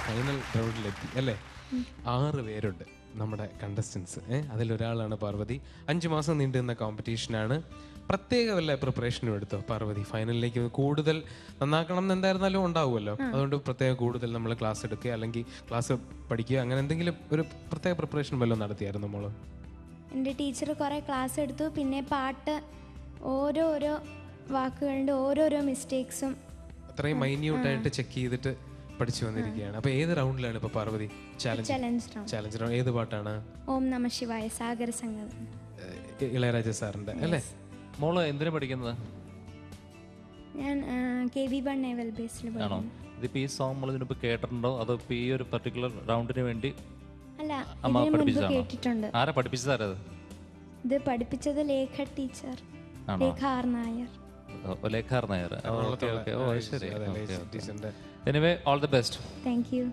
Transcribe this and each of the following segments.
Final റൗണ്ടിലെത്തി അല്ലേ ആറ് പേരുണ്ട് നമ്മുടെ കണ്ടസ്റ്റൻസ് ഏഹ് അതിലൊരാളാണ് പാർവതി അഞ്ച് മാസം നീണ്ടു നിന്ന കോമ്പറ്റീഷനാണ് പ്രത്യേക വല്ല പ്രിപ്പറേഷനും എടുത്തോ പാർവതി ഫൈനലിലേക്ക് കൂടുതൽ നന്നാക്കണം എന്ന് എന്തായിരുന്നാലും ഉണ്ടാവുമല്ലോ അതുകൊണ്ട് പ്രത്യേക കൂടുതൽ നമ്മൾ ക്ലാസ് എടുക്കുക അല്ലെങ്കിൽ ക്ലാസ് പഠിക്കുക അങ്ങനെ എന്തെങ്കിലും ഒരു പ്രത്യേക പ്രിപ്പറേഷൻ വല്ലതും നടത്തിയായിരുന്നു നമ്മൾ എൻ്റെ ടീച്ചർ കുറേ ക്ലാസ് എടുത്തു പിന്നെ പാട്ട് ഓരോരോ വാക്കുകളുടെ ഓരോരോ മിസ്റ്റേക്സും അത്രയും മൈന്യൂട്ടായിട്ട് ചെക്ക് ചെയ്തിട്ട് പഠിച്ചു വന്നിരിക്കുകയാണ് അപ്പൊ ഏത് റൗണ്ടിലാണ് ഇപ്പൊ Parvathi challenge challenge round challenge round ഏത് പാട്ടാണ് ഓം നമ ശിവായ സാഗര സംഗതം ഏഹ് ഇളയരാജ സാറിന്റെ അല്ലേ മോള് എന്തിനു പഠിക്കുന്നത് ഞാൻ കെ വി ബൺ നേവൽ ബേസിൽ ആണോ ഇതിപ്പോ ഈ സോങ് നമ്മൾ ഇതിനിപ്പോ കേട്ടിട്ടുണ്ടോ അതോ ഇപ്പൊ ഈ ഒരു പർട്ടിക്കുലർ റൗണ്ടിന് വേണ്ടി അല്ല അമ്മ ഇതിനു മുൻപ് പഠിപ്പിച്ചതാണോ കേട്ടിട്ടുണ്ട് ആരാ പഠിപ്പിച്ചതാരത് ഇത് പഠിപ്പിച്ചത് ലേഖ ടീച്ചർ ആണോ ലേഖ ആർ നായർ ഓ, ലേഖാർ നായർ ഓക്കെ ഓക്കെ ഓ ശരി അതെ, ടീച്ചറിന്റെ anyway all the best thank you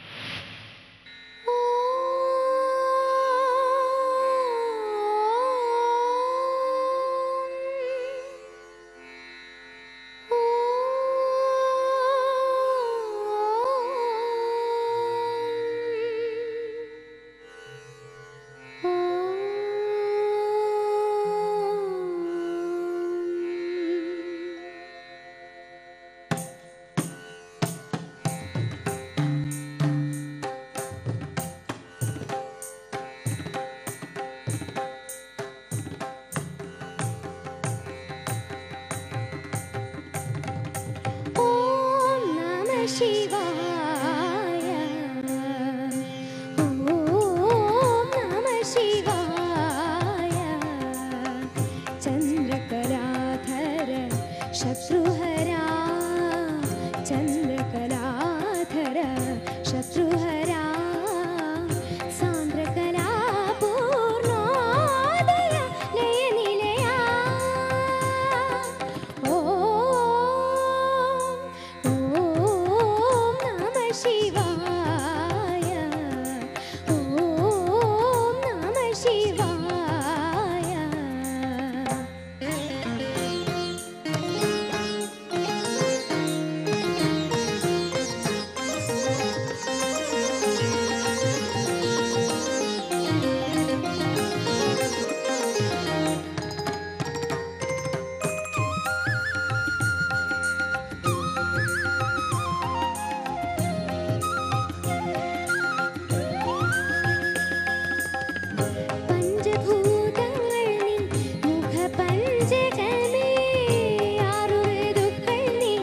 ഓം നമ ശിവായ ഓം നമ ശിവായ ചന്ദ്രകലാധര ശത്രുഹരാ ചന്ദ്രകലാധര ശത്രുഹരാ സാന്ദ്രകലാ പൂർണോദയ ലയനിലയാ ഓം ഓം നമ ശിവായ ഓം നമ ശിവായ പഞ്ചഭൂതങ്ങൾ നിൻ മുഖപഞ്ചകമേ ആറുഋതുക്കൾ നീ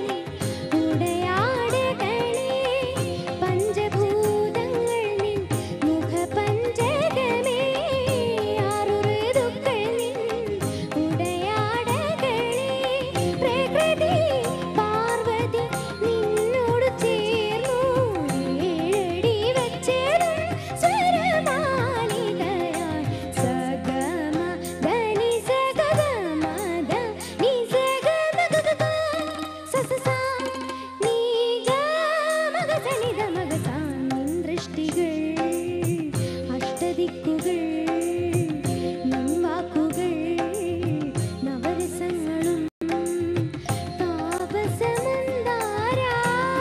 ഉടയാടകളേ പഞ്ചഭൂതങ്ങൾ നിൻ മുഖപഞ്ചകമേ ആറുഋതുക്കൾ നിൻ ഉടയാടകളേ പ്രകൃതി പാർവതി നിന്നോട് ചേർന്നു ഏഴടി വെച്ചതും സ്വരമാലികയായി സഗമ ധനി സഗഗ മദ നി സഗമ ഗഗഗ സസസ നീ ഗമഗ സനിധ മഗ നിൻ ദൃഷ്ടികൾ അഷ്ടദിക്കുകൾ നിൻ വാക്കുകൾ നവരസങ്ങളും താപസമന്ദാരാ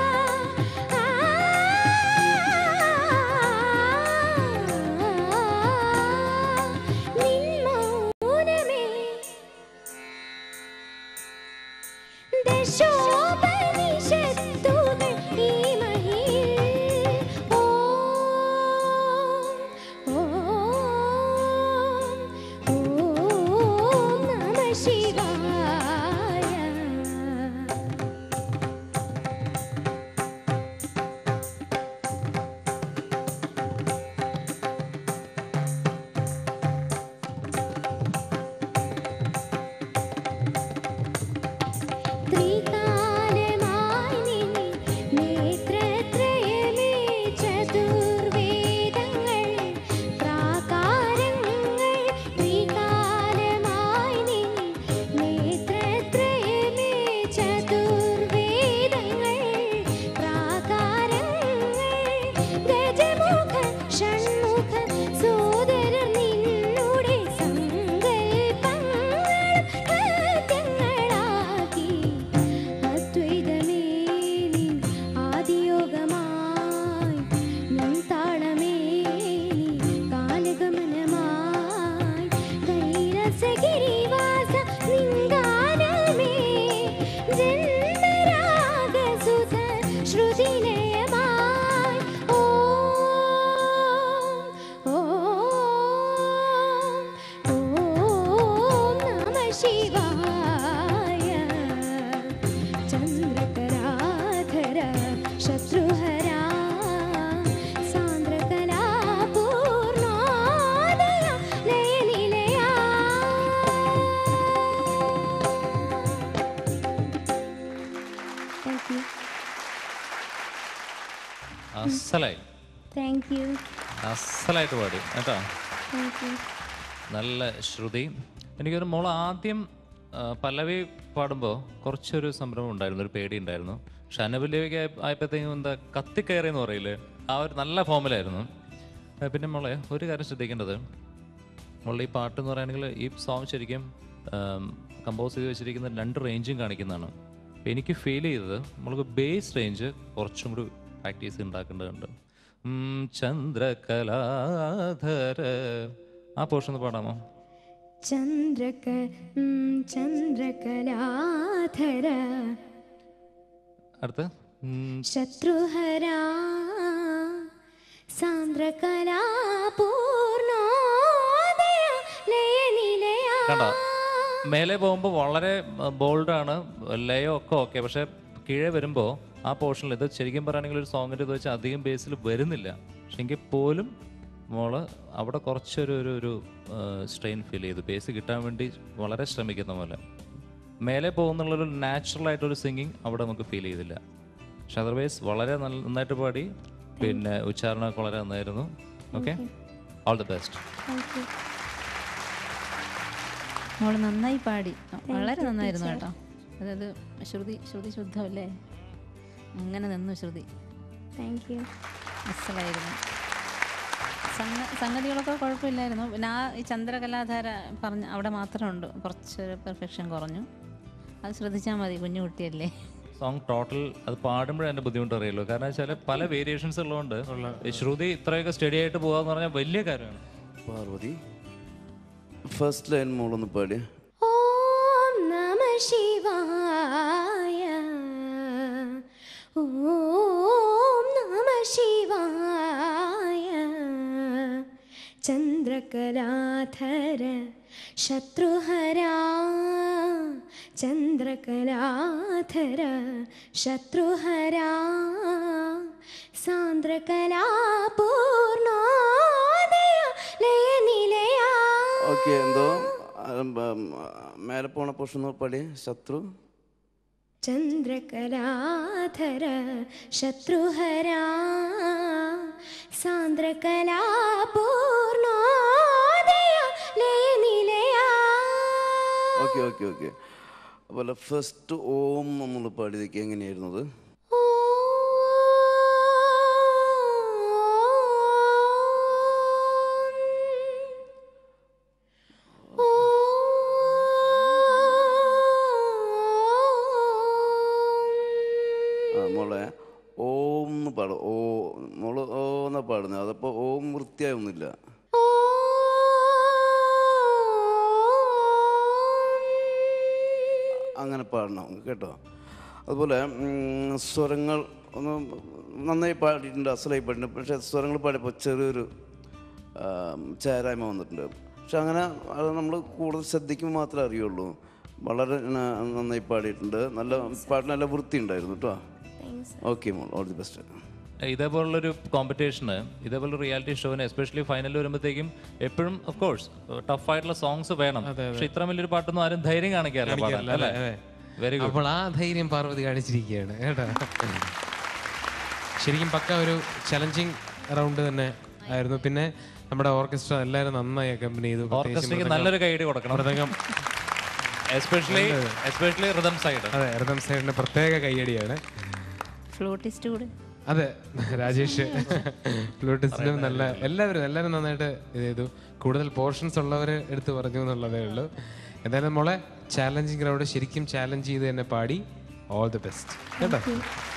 നിൻ മൗനമേ ദശോപനിഷത്തുകൾ ഈ മഹിയിൽ ഓം ഓം ഓം നമ ശിവായ ത്രികാലമായി നിൻ നേത്രത്രയമേ ചതുർവേദങ്ങൾ പ്രാകാരങ്ങൾ ത്രികാലമായി നിൻ शिवाय चन्द्रकराधर शत्रुहरा सान्द्रकला पूर्णोदय लयनिलया Thank you. അസലായി Thank you. അസലായിട്ട് പാടി കേട്ടോ Thank you. നല്ല ശ്രുതി എനിക്കൊരു മോൾ ആദ്യം ആ, പല്ലവി പാടുമ്പോൾ കുറച്ചൊരു സംരംഭം ഉണ്ടായിരുന്നു ഒരു പേടി ഉണ്ടായിരുന്നു പക്ഷെ അനുപല്ലവിക്ക് ആയപ്പോഴത്തേക്കും എന്താ കത്തിക്കയറി എന്ന് പറയില്ലേ ആ ഒരു നല്ല ഫോമിലായിരുന്നു ആ, പിന്നെ മോളെ ഒരു കാര്യം ശ്രദ്ധിക്കേണ്ടത് മോളുടെ ഈ പാട്ട് എന്ന് പറയുകയാണെങ്കിൽ ഈ സോങ് ശരിക്കും കമ്പോസ് ചെയ്ത് വെച്ചിരിക്കുന്ന രണ്ട് റേഞ്ചും കാണിക്കുന്നതാണ് അപ്പോൾ എനിക്ക് ഫീൽ ചെയ്തത് നമ്മൾക്ക് ബേസ് റേഞ്ച് കുറച്ചും കൂടി പ്രാക്ടീസ് ഉണ്ടാക്കേണ്ടതുണ്ട് ഉം, ചന്ദ്രകലാധര ആ പോർഷൻ ഒന്ന് പാടാമോ ചന്ദ്രക ഉം, ചന്ദ്രകലാധര അടുത്ത് ഉം, ശത്രുഹരാ സാന്ദ്രകലാ പൂർണോദയ ലയനിലയ കണ്ടോ മേലെ പോകുമ്പോൾ വളരെ ബോൾഡാണ് ലയോ ഒക്കെ ഓക്കെ പക്ഷെ കീഴെ വരുമ്പോൾ ആ പോർഷനിൽ ഇത് ശരിക്കും പറയുകയാണെങ്കിൽ ഒരു സോങ്ങിൻ്റെ ഇത് വെച്ചാൽ അധികം ബേസിൽ വരുന്നില്ല പക്ഷെ എങ്കിൽ പോലും മോള് അവിടെ കുറച്ചൊരു ഒരു ഒരു സ്ട്രെയിൻ ഫീൽ ചെയ്തു ബേസ് കിട്ടാൻ വേണ്ടി വളരെ ശ്രമിക്കുന്ന പോലെ മേലെ പോകുന്നുള്ളൊരു നാച്ചുറൽ ആയിട്ടൊരു സിംഗിങ് അവിടെ നമുക്ക് ഫീൽ ചെയ്തില്ല പക്ഷെ അതർവൈസ് വളരെ നല്ല നന്നായിട്ട് പാടി പിന്നെ ഉച്ചാരണമൊക്കെ വളരെ നന്നായിരുന്നു okay all the best Thank you. മോള് നന്നായി പാടി വളരെ നന്നായിരുന്നു കേട്ടോ അതായത് ശ്രുതി ശ്രുതി ശുദ്ധമല്ലേ അങ്ങനെ നിന്നു ശ്രുതി Thank you. അസലായിരുന്നു സംഗ സംഗതികളൊക്കെ കുഴപ്പമില്ലായിരുന്നു പിന്നെ ആ ഈ ചന്ദ്രകലാധാര പറഞ്ഞ അവിടെ മാത്രമുണ്ട് കുറച്ച് പെർഫെക്ഷൻ കുറഞ്ഞു അത് ശ്രദ്ധിച്ചാൽ മതി കുഞ്ഞു കുട്ടിയല്ലേ സോങ് ടോട്ടൽ അത് പാടുമ്പോഴേ അതിന്റെ ബുദ്ധിമുട്ട് അറിയുള്ളൂ കാരണം വെച്ചാൽ പല വേരിയേഷൻസ് ഉള്ളതുകൊണ്ട് ഈ ശ്രുതി ഇത്രയൊക്കെ സ്റ്റഡി ആയിട്ട് പോകാന്ന് പറഞ്ഞാൽ വലിയ കാര്യമാണ് പാർവതി ഫസ്റ്റ് ലൈൻ മോളൊന്ന് പാടി ഓം നമ ശിവായ ഓം നമ ശിവായ ചന്ദ്രകലാധര ശത്രുഹരാ ചന്ദ്രകലാധര ശത്രുഹരാ സാന്ദ്രകലാ പൂർണോദയ ലയനിലയാ ഓക്കെ എന്തോ ഉം, ഉം, മേലെ പോണ പോർഷൻ ഒന്ന് പാടി ശത്രു ചന്ദ്രകലാധര ശത്രുഹരാ സാന്ദ്രകലാ പൂർണോദയ ലയനിലയാ ഓക്കെ ഓക്കെ ഓക്കെ അതുപോലെ ഫസ്റ്റ് ഓം നമ്മൾ പാടിയതൊക്കെ എങ്ങനെയായിരുന്നത് ആ മോളെ ഓം എന്ന് പാടും ഓ മോള് ഓ എന്നാ പാടുന്നത് അതപ്പോൾ ഓം വൃത്തിയായൊന്നുമില്ല അങ്ങനെ പാടണം കേട്ടോ അതുപോലെ ഉം, സ്വരങ്ങൾ ഒന്ന് നന്നായി പാടിയിട്ടുണ്ട് അസലായി പാടിയിട്ടുണ്ട് പക്ഷേ സ്വരങ്ങൾ പാടിയപ്പോൾ ചെറിയൊരു ആ, ചേരായ്മ വന്നിട്ടുണ്ട് പക്ഷെ അങ്ങനെ അത് നമ്മൾ കൂടുതൽ ശ്രദ്ധിക്കുമ്പോൾ മാത്രമേ അറിയുള്ളൂ വളരെ ന- നന്നായി പാടിയിട്ടുണ്ട് നല്ല പാട്ടിന് നല്ല വൃത്തി ഉണ്ടായിരുന്നു കേട്ടോ ഓക്കെ മോൾ ഓൾ ദി ബെസ്റ്റ് ഇതേപോലുള്ളൊരു കോമ്പറ്റീഷന് ഇതേപോലെ റിയാലിറ്റി ഷോന് എസ്പെഷ്യലി ഫൈനലിൽ വരുമ്പോഴത്തേക്കും എപ്പോഴും ഓഫ് കോഴ്സ് ടഫ് ആയിട്ടുള്ള സോങ്സ് വേണം പക്ഷെ ഇത്ര വലിയൊരു പാട്ടൊന്നും ആരും ധൈര്യം കാണിക്കാറില്ല പാടാൻ അല്ലേ വെരി ഗുഡ് അപ്പോൾ ആ ധൈര്യം പാർവതി കാണിച്ചിരിക്കുകയാണ് കേട്ടോ ശരിക്കും പക്ക ഒരു ചലഞ്ചിങ് റൗണ്ട് തന്നെ ആയിരുന്നു പിന്നെ നമ്മുടെ ഓർക്കസ്ട്ര എല്ലാവരും നന്നായി അക്കമ്പനി ചെയ്തു പ്രത്യേകിച്ച് ഓർക്കസ്ട്രയ്ക്ക് നല്ലൊരു കൈയടി കൊടുക്കണം mridangam especially especially rhythm side അതെ റിതം സൈഡിന്റെ പ്രത്യേക കൈയടിയാണ് ഫ്ലൂട്ടിസ്റ്റ് കൂടെ അതെ രാജേഷ് ഫ്ലൂട്ടിസ്റ്റിലും നല്ല എല്ലാവരും എല്ലാവരും നന്നായിട്ട് ഇത് ചെയ്തു കൂടുതൽ പോർഷൻസ് ഉള്ളവർ എടുത്ത് പറഞ്ഞു എന്നുള്ളതേ ഉള്ളൂ എന്തായാലും മോളെ ചാലഞ്ചിങ് റൗണ്ട് ശരിക്കും ചാലഞ്ച് ചെയ്ത് തന്നെ പാടി ഓൾ ദി ബെസ്റ്റ് കേട്ടോ